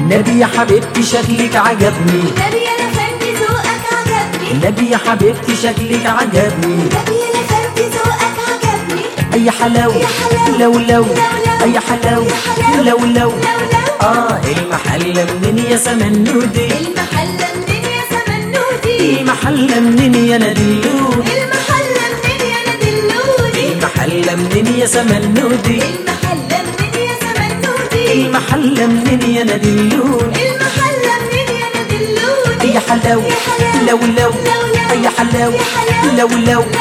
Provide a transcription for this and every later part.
النبي يا حبيبتي شكلك عجبني النبي يا لفندي ذوقك عجبني النبي يا حبيبتي شكلك عجبني النبي يا لفندي ذوقك عجبني اي حلاوة يا حلاوة. لو لو لو لو. اي حلاوة يا حلاوة. لو لو لو لو. اه المحل منين يا سمنودي المحل منين يا سمنودي المحل منين يا ندلود المحل منين يا ندلودي المحل منين يا سمنودي المحل منين يا سمنودي المحل منين يا ندلود المحل منين يا ندلودي اي حلاوة يا حلاوة. لو لو لو لو. اي حلاوة يا حلاوة. لو لو لو لو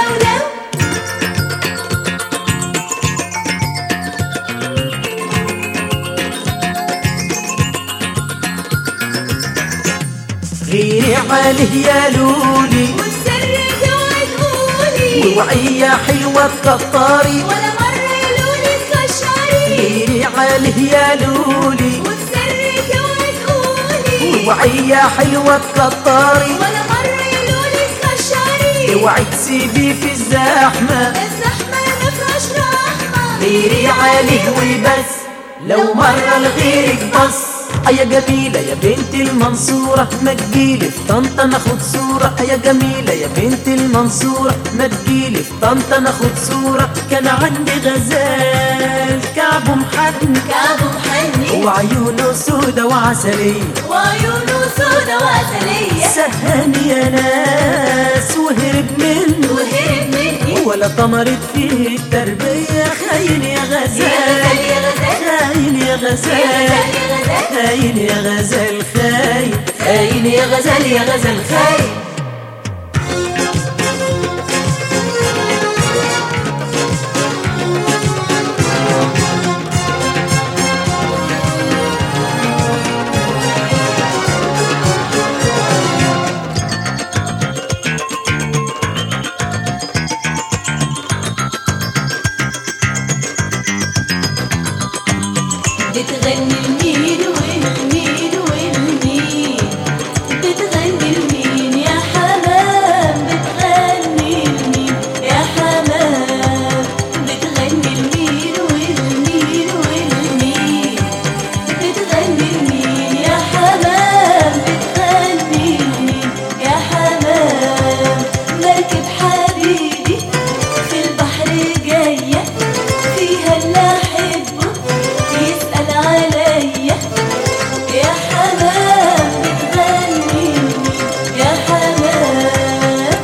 غيري عليه يا لولي والسر اوعي تقولي ووعية حلوة القطاري ولا مرة يقولولي تكشري غيري عليه يا لولي وبسرك اوعي تقولي ووعية حلوة القطاري ولا مرة يقولولي تكشري اوعي تسيبي في الزحمة الزحمة ما فيهاش رحمة غيري عليه وبس لو مرة لغيرك بص يا جميلة يا بنت المنصورة ما تجيلي في طنطا ناخد صورة يا جميلة يا بنت المنصورة ما تجيلي في طنطا ناخد صورة كان عندي غزال كعبه محن كعبه محني وعيونه سودة وعسلية وعيونه سودا وعسلية سهاني يا ناس وهرب منه وهرب مني ولا طمرت فيه التربية خاين يا غزال يا غزال خاين يا غزال يا غزال يا غزال خاين يا غزال خاين خاين يا غزال يا غزال خاين بتغني لمين والمين والمين بتغني لمين يا حمام بتغني لمين يا حمام بتغني لمين والمين والمين بتغني لمين يا حمام بتغني لمين يا حمام مركب حبيبي في البحر جاية فيها اللي أحبه يسأل عليا يا حمام بتغني لمين يا حمام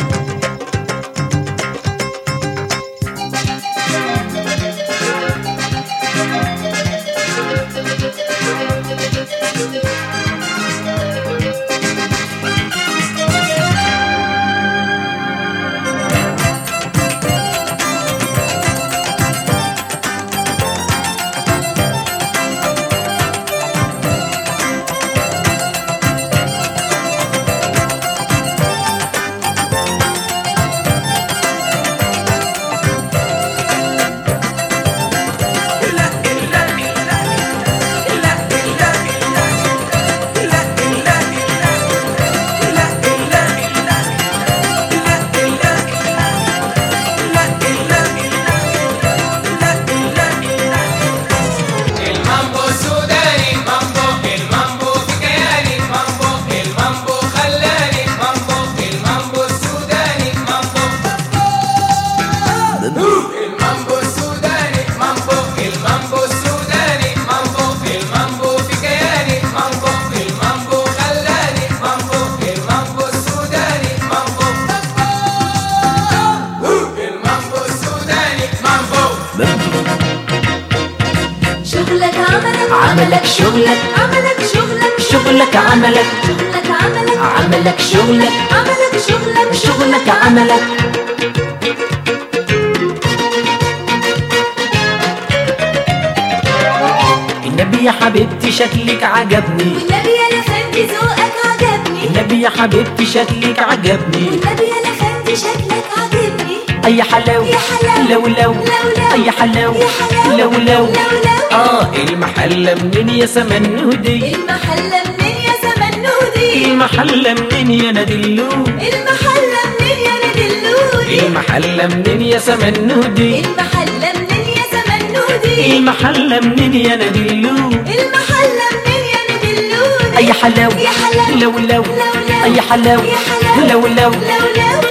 المامبو سوداني مامبو المامبو في كياني مامبو المامبو خلاني مامبو المامبو السوداني مامبو المامبو السوداني مامبو المامبو السوداني مامبو المامبو في كياني مامبو المامبو خلاني مامبو المامبو السوداني مامبو المامبو السوداني مامبو شغلك عملك عملك شغلك عملك شغلك شغلك عملك شغلك عملك عملك شغلك عملك شغلك شغلك عملك النبي يا حبيبتي شكلك عجبني والنبي يا لفندي ذوقك عجبني النبي يا حبيبتي شكلك عجبني والنبي يا لفندي شكلك عجبني اي حلاوة يا حلاوة. لو لو لو لو. اي حلاوة يا حلاوة. لو لو لو لو. اه المحل منين يا سمنودي المحل منين يا سمنودي المحل منين يا ندلو المحل منين يا ندلودي المحل منين يا سمنودي المحل منين يا سمنودي المحل منين يا ندلو المحل منين يا ندلودي حلاوة يا حلاوة لو لو لو لو يا حلاوة يا حلاوة لو لو لو لو